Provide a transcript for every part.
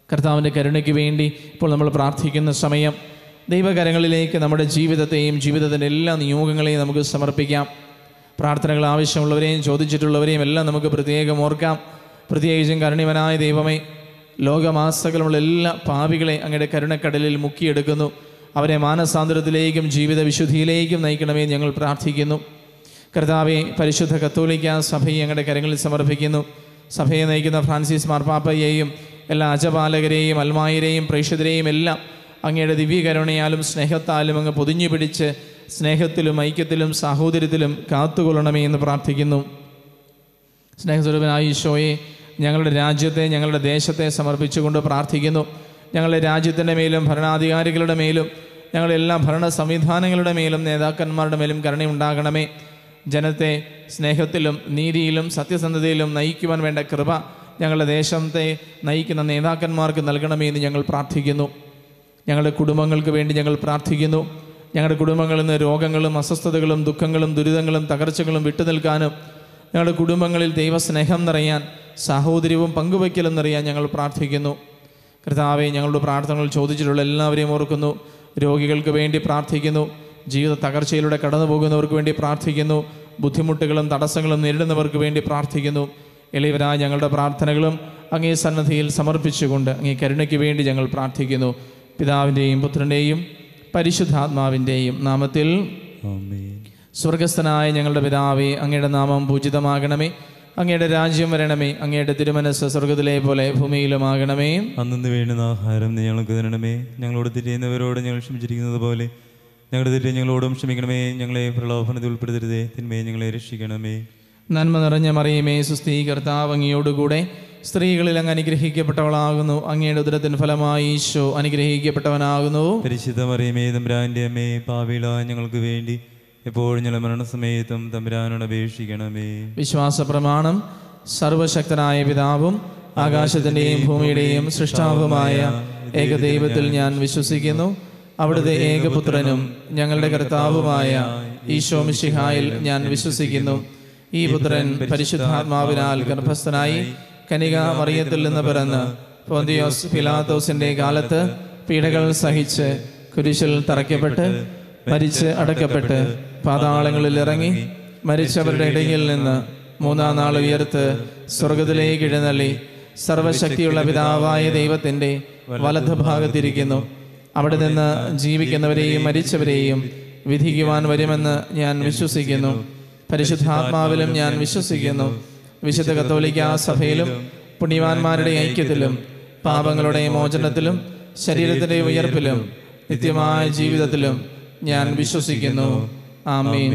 കർത്താവിൻ്റെ കരുണയ്ക്ക് വേണ്ടി ഇപ്പോൾ നമ്മൾ പ്രാർത്ഥിക്കുന്ന സമയം ദൈവകരങ്ങളിലേക്ക് നമ്മുടെ ജീവിതത്തെയും ജീവിതത്തിൻ്റെ എല്ലാ നിയോഗങ്ങളെയും നമുക്ക് സമർപ്പിക്കാം പ്രാർത്ഥനകൾ ആവശ്യമുള്ളവരെയും ചോദിച്ചിട്ടുള്ളവരെയും എല്ലാം നമുക്ക് പ്രത്യേകം ഓർക്കാം പ്രത്യേകിച്ചും കരുണിവനായ ദൈവമേ ലോകമാസകളുമുള്ള എല്ലാ പാപികളെ അങ്ങയുടെ കരുണക്കടലിൽ മുക്കിയെടുക്കുന്നു അവരെ മാനസാന്തരത്തിലേക്കും ജീവിത വിശുദ്ധിയിലേക്കും നയിക്കണമേ എന്ന് ഞങ്ങൾ പ്രാർത്ഥിക്കുന്നു കർത്താവെ പരിശുദ്ധ കത്തോലിക്ക സഭയെ ഞങ്ങളുടെ കരങ്ങളിൽ സമർപ്പിക്കുന്നു സഭയെ നയിക്കുന്ന ഫ്രാൻസിസ് മാർപ്പാപ്പയെയും എല്ലാ അജപാലകരെയും അൽമായരെയും പ്രേക്ഷിതരെയും എല്ലാം അങ്ങയുടെ ദിവ്യകരുണയാലും സ്നേഹത്താലും അങ്ങ് പൊതിഞ്ഞു പിടിച്ച് സ്നേഹത്തിലും ഐക്യത്തിലും സാഹോദര്യത്തിലും കാത്തുകൊള്ളണമേ എന്ന് പ്രാർത്ഥിക്കുന്നു സ്നേഹസ്വരൂപനായ ഈശോയെ ഞങ്ങളുടെ രാജ്യത്തെ ഞങ്ങളുടെ ദേശത്തെ സമർപ്പിച്ചുകൊണ്ട് പ്രാർത്ഥിക്കുന്നു ഞങ്ങളുടെ രാജ്യത്തിൻ്റെ മേലും ഭരണാധികാരികളുടെ മേലും ഞങ്ങളുടെ എല്ലാ ഭരണ സംവിധാനങ്ങളുടെ മേലും നേതാക്കന്മാരുടെ മേലും കരുണയുണ്ടാകണമേ ജനത്തെ സ്നേഹത്തിലും നീതിയിലും സത്യസന്ധതയിലും നയിക്കുവാൻ വേണ്ട കൃപ ഞങ്ങളുടെ ദേശത്തെ നയിക്കുന്ന നേതാക്കന്മാർക്ക് നൽകണമേ എന്ന് ഞങ്ങൾ പ്രാർത്ഥിക്കുന്നു ഞങ്ങളുടെ കുടുംബങ്ങൾക്ക് വേണ്ടി ഞങ്ങൾ പ്രാർത്ഥിക്കുന്നു ഞങ്ങളുടെ കുടുംബങ്ങളിൽ നിന്ന് രോഗങ്ങളും അസ്വസ്ഥതകളും ദുഃഖങ്ങളും ദുരിതങ്ങളും തകർച്ചകളും വിട്ടുനിൽക്കാനും ഞങ്ങളുടെ കുടുംബങ്ങളിൽ ദൈവസ്നേഹം നിറയാൻ സാഹോദര്യവും പങ്കുവയ്ക്കലും നിറയാൻ ഞങ്ങൾ പ്രാർത്ഥിക്കുന്നു കർത്താവെ ഞങ്ങളുടെ പ്രാർത്ഥനകൾ ചോദിച്ചിട്ടുള്ള എല്ലാവരെയും ഓർക്കുന്നു രോഗികൾക്ക് വേണ്ടി പ്രാർത്ഥിക്കുന്നു ജീവിത തകർച്ചയിലൂടെ കടന്നു പോകുന്നവർക്ക് വേണ്ടി പ്രാർത്ഥിക്കുന്നു ബുദ്ധിമുട്ടുകളും തടസ്സങ്ങളും നേരിടുന്നവർക്ക് വേണ്ടി പ്രാർത്ഥിക്കുന്നു എളിയവരായ ഞങ്ങളുടെ പ്രാർത്ഥനകളും അങ്ങേ സന്നദ്ധിയിൽ സമർപ്പിച്ചുകൊണ്ട് അങ്ങേ കരുണയ്ക്ക് വേണ്ടി ഞങ്ങൾ പ്രാർത്ഥിക്കുന്നു പിതാവിൻ്റെയും പുത്രൻ്റെയും പരിശുദ്ധാത്മാവിൻ്റെയും നാമത്തിൽ ആമേൻ സ്വർഗസ്ഥനായ ഞങ്ങളുടെ പിതാവേ അങ്ങയുടെ നാമം പൂജിതമാകണമേ അങ്ങയുടെ രാജ്യം വരണമേ അങ്ങയുടെ തിരുമനസ് സ്വർഗത്തിലെ പോലെ ഭൂമിയിലുമാകണമേ അന്നു വേണ്ടുന്ന ആഹാരം നീ ഞങ്ങൾക്ക് തരണമേ ഞങ്ങളോട് തെറ്റിയുന്നവരോട് ഞങ്ങൾ ക്ഷമിച്ചിരിക്കുന്നത് പോലെ ഞങ്ങളുടെ തെറ്റ് ഞങ്ങളോടും ക്ഷമിക്കണമേ ഞങ്ങളെ പ്രലോഭനത്തിൽ ഉൾപ്പെടുത്തരുതേ തിന്മയെ ഞങ്ങളെ രക്ഷിക്കണമേ നന്മ നിറഞ്ഞ മറിയമേ സുസ്ഥീ കർത്താവ് അങ്ങയോടുകൂടെ സ്ത്രീകളിൽ അങ്ങ് അനുഗ്രഹിക്കപ്പെട്ടവളാകുന്നു അങ്ങയുടെ ഉദരത്തിൻ ഫലമായി ഈശോ അനുഗ്രഹിക്കപ്പെട്ടവനാകുന്നു പരിശുദ്ധ മറിയമേ തമ്പുരാൻ്റെ അമ്മേ പാവിള ഞങ്ങൾക്ക് വേണ്ടി എപ്പോഴും ഞങ്ങളുടെ മരണസമയത്തും തമ്പുരാനോട് അപേക്ഷിക്കണമേ വിശ്വാസ പ്രമാണം സർവശക്തനായ പിതാവും ആകാശത്തിൻ്റെയും ഭൂമിയുടെയും സൃഷ്ടാവുമായ ഏകദൈവത്തിൽ ഞാൻ വിശ്വസിക്കുന്നു അവിടുത്തെ ഏകപുത്രനും ഞങ്ങളുടെ കർത്താവുമായ ഈശോ മിശിഹായിൽ ഞാൻ വിശ്വസിക്കുന്നു ഈ പുത്രൻ പരിശുദ്ധാത്മാവിനാൽ ഗർഭസ്ഥനായി കനിക മറിയത്തിൽ നിന്ന് പിറന്ന് പോന്തിയോസ് പിലാത്തോസിന്റെ കാലത്ത് പീഡകൾ സഹിച്ച് കുരിശിൽ തറയ്ക്കപ്പെട്ട് മരിച്ച് അടക്കപ്പെട്ട് പാതാളങ്ങളിൽ ഇറങ്ങി മരിച്ചവരുടെ ഇടയിൽ നിന്ന് മൂന്നാം നാൾ ഉയർത്ത് സ്വർഗത്തിലേക്ക് എഴുന്നള്ളി സർവശക്തിയുള്ള പിതാവായ ദൈവത്തിന്റെ വലത് ഭാഗത്തിരിക്കുന്നു അവിടെ നിന്ന് ജീവിക്കുന്നവരെയും മരിച്ചവരെയും വിധിക്കുവാൻ വരുമെന്ന് ഞാൻ വിശ്വസിക്കുന്നു പരിശുദ്ധാത്മാവിലും ഞാൻ വിശ്വസിക്കുന്നു വിശുദ്ധ കത്തോലിക്ക സഭയിലും പുണ്യവാന്മാരുടെ ഐക്യത്തിലും പാപങ്ങളുടെ മോചനത്തിലും ശരീരത്തിന്റെ ഉയർപ്പിലും നിത്യമായ ജീവിതത്തിലും ഞാൻ വിശ്വസിക്കുന്നു ആമീൻ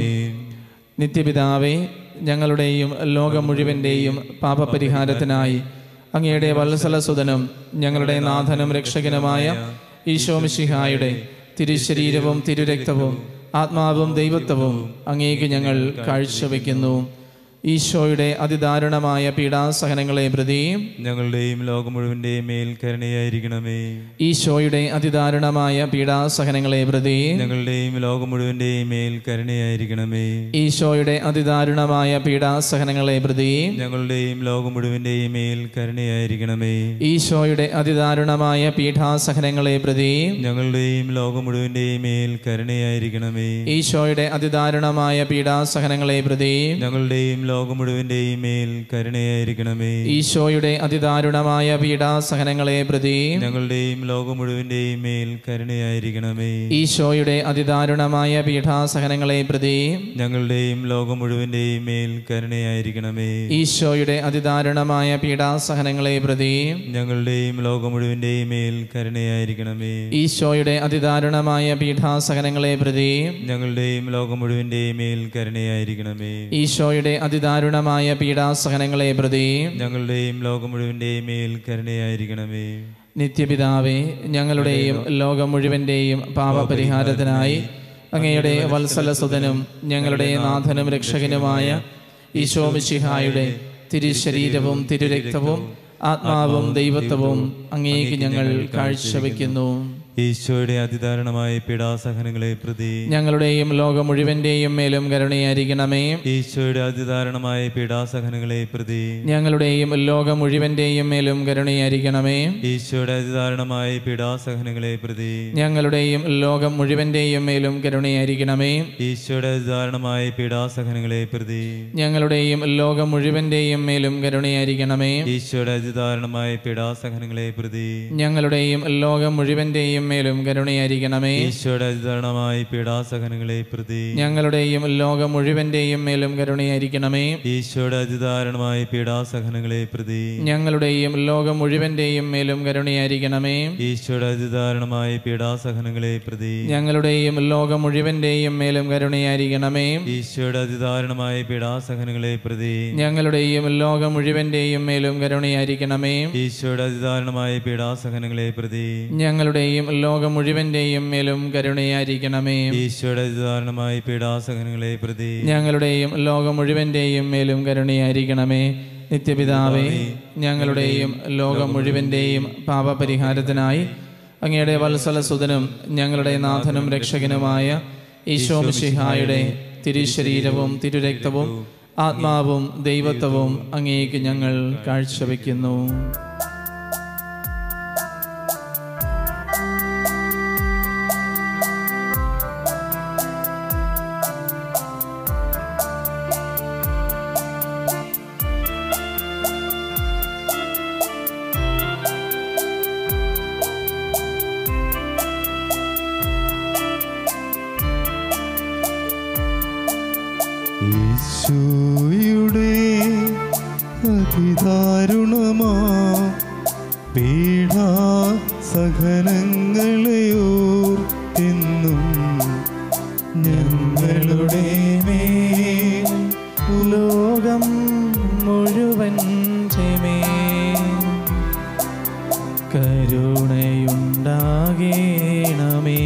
നിത്യപിതാവേ ഞങ്ങളുടെയും ലോകം മുഴുവൻ്റെയും പാപപരിഹാരത്തിനായി അങ്ങയുടെ വത്സലസുതനും ഞങ്ങളുടെ നാഥനും രക്ഷകനുമായ ഈശോമിഷിഹായുടെ തിരുശരീരവും തിരുരക്തവും ആത്മാവും ദൈവത്വവും അങ്ങേക്ക് ഞങ്ങൾ കാഴ്ചവെക്കുന്നു ഈശോയുടെ അതിദാരുണമായ പീഡാസഹനങ്ങളെ പ്രതിയും ഞങ്ങളുടെയും ലോകം മുഴുവൻ്റെയും മേൽ കരുണയായിരിക്കണമേ ഈശോയുടെ അതിദാരുണമായ പീഡാസഹനങ്ങളെ പ്രതിയും ഞങ്ങളുടെയും ലോകം മുഴുവൻ്റെയും മേൽ കരുണയായിരിക്കണമേ ഈശോയുടെ അതിദാരുണമായ പീഡാസഹനങ്ങളെ പ്രതിയും ഞങ്ങളുടെയും ലോകം മുഴുവൻ്റെയും മേൽ കരുണയായിരിക്കണമേ ഈശോയുടെ അതിദാരുണമായ പീഠാസഹനങ്ങളെ പ്രതിയും ഞങ്ങളുടെയും ലോകം മുഴുവൻ്റെയും മേൽ കരുണയായിരിക്കണമേ ഈശോയുടെ അതിദാരുണമായ പീഡാസഹനങ്ങളെ പ്രതിയും ഞങ്ങളുടെയും ലോകം മുഴുവൻ്റെയും മേൽ കരുണയായിരിക്കണമേ ഈശോയുടെ അതിദാരുണമായ പീഡാസഹനങ്ങളെ പ്രതിയും ഞങ്ങളുടെയും ലോകം മുഴുവൻ്റെയും മേൽ കരുണയായിരിക്കണമേ ഈശോയുടെ അതിദാരുണമായ പീഠാസഹനങ്ങളെ പ്രതിയും ഞങ്ങളുടെയും ലോകം മുഴുവൻ്റെയും മേൽ കരുണയായിരിക്കണമേ ഈശോയുടെ അതിദാരുണമായ പീഡാസഹനങ്ങളെ പ്രതിയും ഞങ്ങളുടെയും ലോകം മുഴുവൻ്റെയും മേൽ കരുണയായിരിക്കണമേ ഈശോയുടെ അതിദാരുണമായ പീഠാസഹനങ്ങളെ പ്രതിയും ഞങ്ങളുടെയും ലോകം മുഴുവൻ്റെയും മേൽ കരുണയായിരിക്കണമേ ഈശോയുടെ അതിദാരുണമായ പീഡാസഹനങ്ങളെ പ്രതിയും ഞങ്ങളുടെയും ലോകം മുഴുവൻ്റെയും മേൽ കരുണയായിരിക്കണമേ നിത്യപിതാവേ ഞങ്ങളുടെയും ലോകം മുഴുവൻ്റെയും പാപപരിഹാരത്തിനായി അങ്ങയുടെ വത്സലസുതനും ഞങ്ങളുടെ നാഥനും രക്ഷകനുമായ ഈശോ മിശിഹായുടെ തിരുശരീരവും തിരുരക്തവും ആത്മാവും ദൈവത്വവും അങ്ങേക്ക് ഞങ്ങൾ കാഴ്ചവെക്കുന്നു ഈശോയുടെ അതിദാരുണമായ പീഡാസഹനങ്ങളെ പ്രതി ഞങ്ങളുടെയും ലോകം മുഴുവന്റെയും മേലും കരുണയായിരിക്കണമേ ഈശോയുടെ അതിദാരുണമായ പീഡാസഹനങ്ങളെ പ്രതി ഞങ്ങളുടെയും ലോകം മുഴുവന്റെയും മേലും കരുണയായിരിക്കണമേ ഈശോയുടെ അതിദാരുണമായ പീഡാസഹനങ്ങളെ പ്രതി ഞങ്ങളുടെയും ലോകം മുഴുവന്റെയും മേലും കരുണയായിരിക്കണമേ ഈശോയുടെ അതിദാരുണമായ പീഡാസഹനങ്ങളെ പ്രതി ഞങ്ങളുടെയും ലോകം മുഴുവന്റെയും മേലും കരുണയായിരിക്കണമേ ഈശോയുടെ അതിദാരുണമായ പീഡാസഹനങ്ങളെ പ്രതി ഞങ്ങളുടെയും ലോകം മുഴുവന്റെയും മേലും കരുണയായിരിക്കണമേ ഈശോയുടെ അതിദാരുണമായ പീഡാസഹനങ്ങളെ പ്രതി ഞങ്ങളുടെയും ലോകം മുഴുവന്റെയും മേലും കരുണയായിരിക്കണമേ ഈശോയുടെ അതിദാരുണമായ പീഡാസഹനങ്ങളെ പ്രതി ഞങ്ങളുടെയും ലോകം മുഴുവന്റെയും മേലും കരുണയായിരിക്കണമേ ഈശോയുടെ അതിദാരുണമായ പീഡാസഹനങ്ങളെ പ്രതി ഞങ്ങളുടെയും ലോകം മുഴുവന്റെയും മേലും കരുണയായിരിക്കണമേ ഈശോയുടെ അതിദാരുണമായ പീഡാസഹനങ്ങളെ പ്രതി ഞങ്ങളുടെയും ലോകം മുഴുവന്റെയും മേലും കരുണയായിരിക്കണമേ ഈശോയുടെ അതിദാരുണമായ പീഡാസഹനങ്ങളെ പ്രതി ഞങ്ങളുടെയും ലോകം മുഴുവന്റെയും മേലും കരുണയായിരിക്കണമേ ഈശോയുടെ അതിദാരുണമായ പീഡാസഹനങ്ങളെ പ്രതി ഞങ്ങളുടെയും ലോകം മുഴുവന്റെയും മേലും കരുണയായിരിക്കണമേ നിത്യപിതാവേ ഞങ്ങളുടെയും ലോകം മുഴുവന്റെയും പാപപരിഹാരത്തിനായി അങ്ങയുടെ വത്സലസുതനും ഞങ്ങളുടെ നാഥനും രക്ഷകനുമായ ഈശോ മിശിഹായുടെ തിരുശരീരവും തിരുരക്തവും ആത്മാവും ദൈവത്വവും അങ്ങേക്ക് ഞങ്ങൾ കാഴ്ചവെക്കുന്നു ഈശോയുടെ അതിദാരുണമാ പീഡാ സഹനങ്ങളെയോർത്തെന്നും ഞങ്ങളുടെ മേൽ ലോകം മുഴുവൻ ചെമേ കരുണയുണ്ടാകേണമേ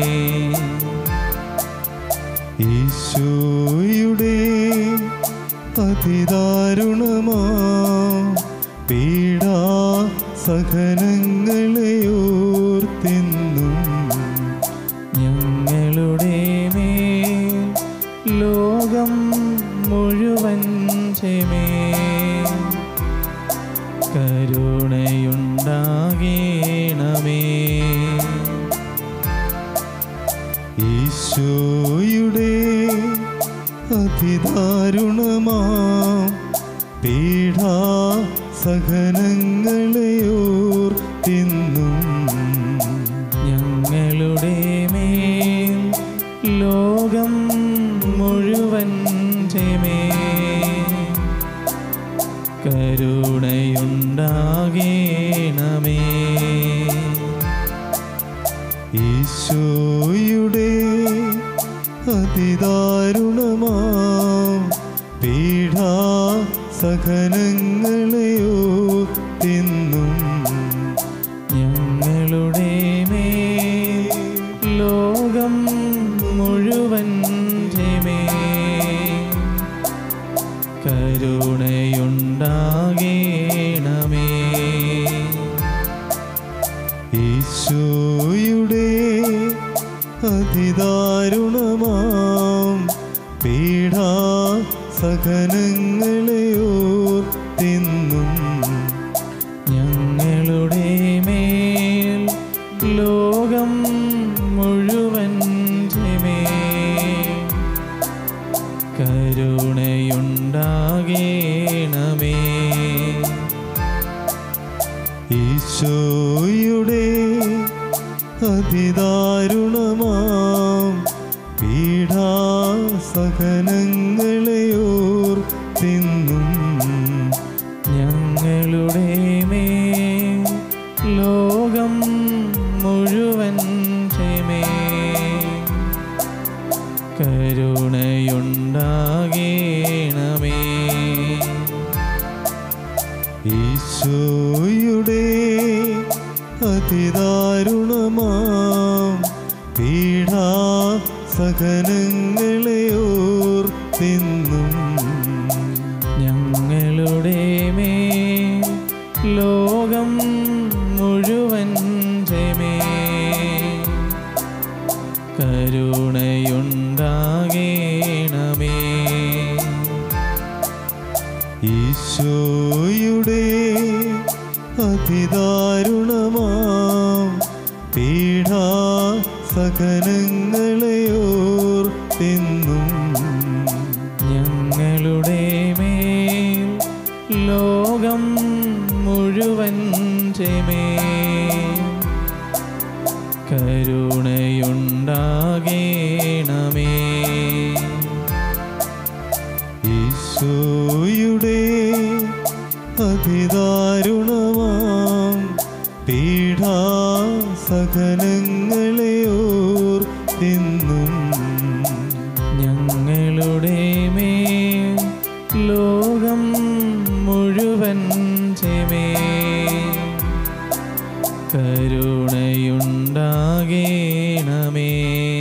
ഈശോയുടെ അതിദാരുണമാ പീഡാ സഹനങ്ങളെയോർത്തെന്നും ഞങ്ങളുടെ മേൽ ലോകം മുഴുവൻ ചെമേ കരുണയുണ്ടാകേണമേ ഈശോയുടെ അതിദാരുണമാ പീഡാ സഹനങ്ങളെയോർത്തെന്നും ഞങ്ങളുടെ മേൽ ലോകം മുഴുവൻ ചെമേ കരുണയുണ്ടാകേണമേ ഈശോയുടെ അതിദാരുണമാ പീഡാ സഹനങ്ങളെയോർത്തെന്നും ഞങ്ങളുടെ മേൽ ലോകം മുഴുവൻ ചെമേ കരുണയുണ്ടാകേണമേ ഈശോയുടെ അതിദാരുണമാം പീഡാ സഹനങ്ങളെയോർത്തെന്നും ഞങ്ങളുടെ മേൽ ലോകം മുഴുവൻ ചെമേ കരുണയുണ്ടാകേണമേ ഈശോയുടെ അതിദാരുണമാം പീഡാ സഹനങ്ങളെയോർത്തെന്നും ഞങ്ങളുടെ മേൽ ലോകം മുഴുവൻ ചെമേ കരുണയുണ്ടാകേണമേ ഈശോയുടെ അതിദാരുണമാം പീഡാ സഹനങ്ങളെയോർത്തെന്നും ഞങ്ങളുടെ മേൽ ലോകം മുഴുവൻ ചെമേ സഹനങ്ങളെയോർത്തെന്നും ഞങ്ങളുടെ മേൽ ലോകം മുഴുവൻ മേൽ കരുണയുണ്ടാകേണമേ ഈശോയുടെ അതിദാരുണമാം പീഡാസഹനങ്ങളെയോർത്തെന്നും ഞങ്ങളുടെ മേൽ ലോകം മുഴുവൻ മേൽ കരുണയുണ്ടാകേണമേ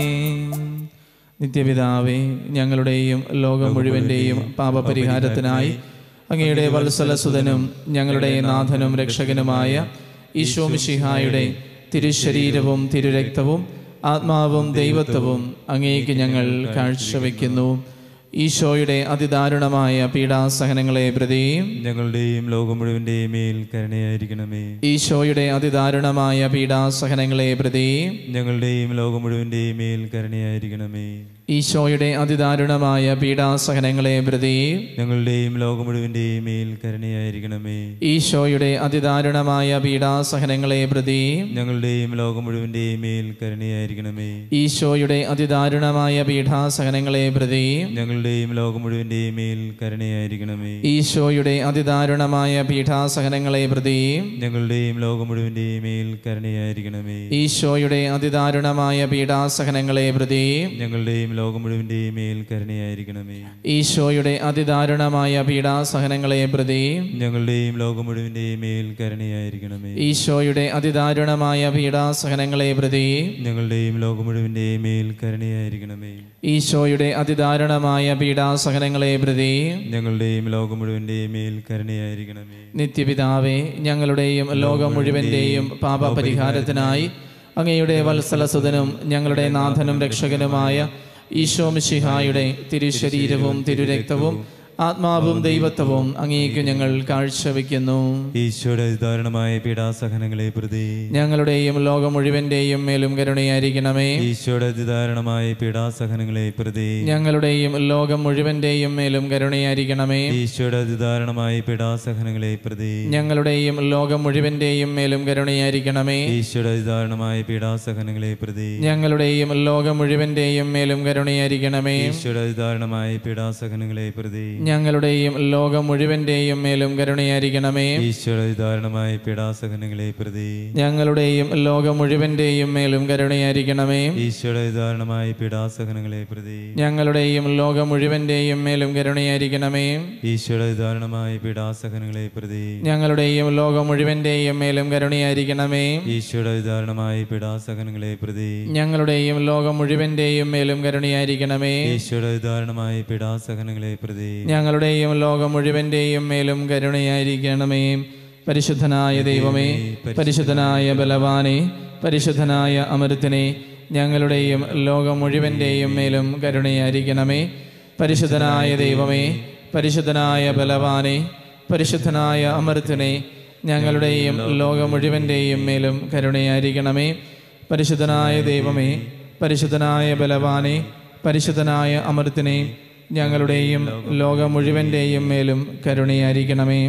നിത്യപിതാവേ ഞങ്ങളുടെയും ലോകം മുഴുവൻ്റെയും പാപപരിഹാരത്തിനായി അങ്ങയുടെ വത്സലസുതനും ഞങ്ങളുടെ നാഥനും രക്ഷകനുമായ ഈശോമിഷിഹായുടെ തിരുശരീരവും തിരുരക്തവും ആത്മാവും ദൈവത്വവും അങ്ങേക്ക് ഞങ്ങൾ കാഴ്ചവെക്കുന്നു ഈശോയുടെ അതിദാരുണമായ പീഡാസഹനങ്ങളെ പ്രതിയും ഞങ്ങളുടെയും ലോകം മുഴുവൻ്റെയും മേൽ കരുണയായിരിക്കണമേ ഈശോയുടെ അതിദാരുണമായ പീഡാസഹനങ്ങളെ പ്രതിയും ഞങ്ങളുടെയും ലോകം മുഴുവൻ്റെയും മേൽ കരുണയായിരിക്കണമേ ഈശോയുടെ അതിദാരുണമായ പീഡാസഹനങ്ങളെ പ്രതിയും ഞങ്ങളുടെയും ലോകം മുഴുവൻ്റെയും മേൽ കരുണയായിരിക്കണമേ ഈശോയുടെ അതിദാരുണമായ പീഡാസഹനങ്ങളെ പ്രതിയും ഞങ്ങളുടെയും ലോകം മുഴുവൻ്റെയും മേൽ കരുണയായിരിക്കണമേ ഈശോയുടെ അതിദാരുണമായ പീഡാസഹനങ്ങളെ പ്രതിയും ഞങ്ങളുടെയും ലോകം മുഴുവൻ്റെയും മേൽ കരുണയായിരിക്കണമേ ഈശോയുടെ അതിദാരുണമായ പീഡാസഹനങ്ങളെ പ്രതിയും ഞങ്ങളുടെയും ലോകം മുഴുവൻ്റെയും മേൽ കരുണയായിരിക്കണമേ ഈശോയുടെ അതിദാരുണമായ പീഡാസഹനങ്ങളെ പ്രതിയും ഞങ്ങളുടെയും ലോകം മുഴുവൻ്റെയും മേൽ കരുണയായിരിക്കണമേ ഈശോയുടെ അതിദാരുണമായ പീഡാസഹനങ്ങളെ പ്രതിയും ഞങ്ങളുടെയും ലോകം മുഴുവൻ്റെയും മേൽ കരുണയായിരിക്കണമേ ഈശോയുടെ അതിദാരുണമായ പീഡാസഹനങ്ങളെ പ്രതിയും ഞങ്ങളുടെയും ലോകം മുഴുവൻ്റെയും മേൽ കരുണയായിരിക്കണമേ ഈശോയുടെ അതിദാരുണമായ പീഡാസഹനങ്ങളെ പ്രതിയും ഞങ്ങളുടെയും ലോകം മുഴുവൻ്റെയും മേൽ കരുണയായിരിക്കണമേ നിത്യപിതാവേ ഞങ്ങളുടെയും ലോകം മുഴുവൻ്റെയും പാപപരിഹാരത്തിനായി അങ്ങയുടെ വത്സലസുതനും ഞങ്ങളുടെ നാഥനും രക്ഷകനുമായ ഈശോ മിശിഹായുടെ തിരുശരീരവും തിരുരക്തവും ആത്മാവും ദൈവത്വവും അങ്ങേക്ക് ഞങ്ങൾ കാഴ്ചവെക്കുന്നു ഈശോയുടെ ദാരുണമായ പീഡാസഹനങ്ങളെ പ്രതി ഞങ്ങളുടെയും ലോകം മുഴുവൻ്റെയും മേലും കരുണയായിരിക്കണമേ ഈശോയുടെ അതിദാരുണമായ പീഡാസഹനങ്ങളെ പ്രതി ഞങ്ങളുടെയും ലോകം മുഴുവൻ്റെയും മേലും കരുണയായിരിക്കണമേ ഈശോയുടെ അതിദാരുണമായ പീഡാസഹനങ്ങളെ പ്രതി ഞങ്ങളുടെയും ലോകം മുഴുവൻ്റെയും മേലും കരുണയായിരിക്കണമേ ഈശോയുടെ അതിദാരുണമായ പീഡാസഹനങ്ങളെ പ്രതി ഞങ്ങളുടെയും ലോകം മുഴുവൻ്റെയും മേലും കരുണയായിരിക്കണമേ ഈശോയുടെ അതിദാരുണമായ പീഡാസഹനങ്ങളെ പ്രതി ഞങ്ങളുടെയും ലോകം മുഴുവൻ്റെയും മേലും കരുണയായിരിക്കണമേ ഈശോയുടെ അതിദാരുണമായ പീഡാസഹനങ്ങളെ പ്രതി ഞങ്ങളുടെയും ലോകം മുഴുവൻ്റെയും മേലും കരുണയായിരിക്കണമേ ഈശോയുടെ അതിദാരുണമായ പീഡാസഹനങ്ങളെ പ്രതി ഞങ്ങളുടെയും ലോകം മുഴുവൻ്റെയും മേലും കരുണയായിരിക്കണമേ ഈശോയുടെ അതിദാരുണമായ പീഡാസഹനങ്ങളെ പ്രതി ഞങ്ങളുടെയും ലോകം മുഴുവൻ്റെയും മേലും കരുണയായിരിക്കണമേ ഈശോയുടെ അതിദാരുണമായ പീഡാസഹനങ്ങളെ പ്രതി ഞങ്ങളുടെയും ലോകം മുഴുവൻ്റെയും മേലും കരുണയായിരിക്കണമേ ഈശോയുടെ അതിദാരുണമായ പീഡാസഹനങ്ങളെ പ്രതി ഞങ്ങളുടെയും ലോകം മുഴുവൻ്റെയും മേലും കരുണയായിരിക്കണമേ പരിശുദ്ധനായ ദൈവമേ പരിശുദ്ധനായ ബലവാനെ പരിശുദ്ധനായ അമൃത്തിനെ ഞങ്ങളുടെയും ലോകം മുഴുവൻ്റെയും മേലും കരുണയായിരിക്കണമേ പരിശുദ്ധനായ ദൈവമേ പരിശുദ്ധനായ ബലവാനെ പരിശുദ്ധനായ അമൃത്തിനെ ഞങ്ങളുടെയും ലോകം മുഴുവൻ്റെയും മേലും കരുണയായിരിക്കണമേ പരിശുദ്ധനായ ദൈവമേ പരിശുദ്ധനായ ബലവാനെ പരിശുദ്ധനായ അമൃത്തിനെ ഞങ്ങളുടെയും ലോകം മുഴുവൻ്റെയും മേലും കരുണയായിരിക്കണമേ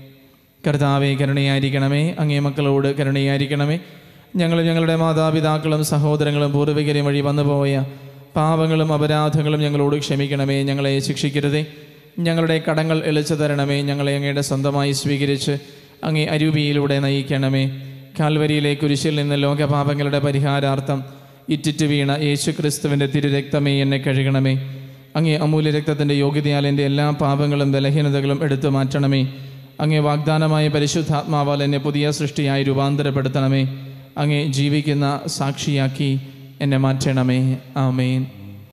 കർത്താവെ കരുണയായിരിക്കണമേ അങ്ങേ മക്കളോട് കരുണയായിരിക്കണമേ ഞങ്ങൾ ഞങ്ങളുടെ മാതാപിതാക്കളും സഹോദരങ്ങളും പൂർവികരും വഴി വന്നുപോയ പാപങ്ങളും അപരാധങ്ങളും ഞങ്ങളോട് ക്ഷമിക്കണമേ ഞങ്ങളെ ശിക്ഷിക്കരുതേ ഞങ്ങളുടെ കടങ്ങൾ എളിച്ചു തരണമേ ഞങ്ങളെ അങ്ങയുടെ സ്വന്തമായി സ്വീകരിച്ച് അങ്ങേ അരൂപിയിലൂടെ നയിക്കണമേ കാൽവരിയിലെ കുരിശിൽ നിന്ന് ലോകപാപങ്ങളുടെ പരിഹാരാർത്ഥം ഇറ്റിറ്റ് വീണ യേശു ക്രിസ്തുവിൻ്റെ തിരുരക്തമേ എന്നെ കഴുകണമേ അങ്ങേ അമൂല്യ രക്തത്തിൻ്റെ യോഗ്യതയാൽ എൻ്റെ എല്ലാ പാപങ്ങളും ബലഹീനതകളും എടുത്തു മാറ്റണമേ അങ്ങേ വാഗ്ദാനമായ പരിശുദ്ധാത്മാവാൽ എന്നെ പുതിയ സൃഷ്ടിയായി രൂപാന്തരപ്പെടുത്തണമേ അങ്ങേ ജീവിക്കുന്ന സാക്ഷിയാക്കി എന്നെ മാറ്റണമേ ആമേൻ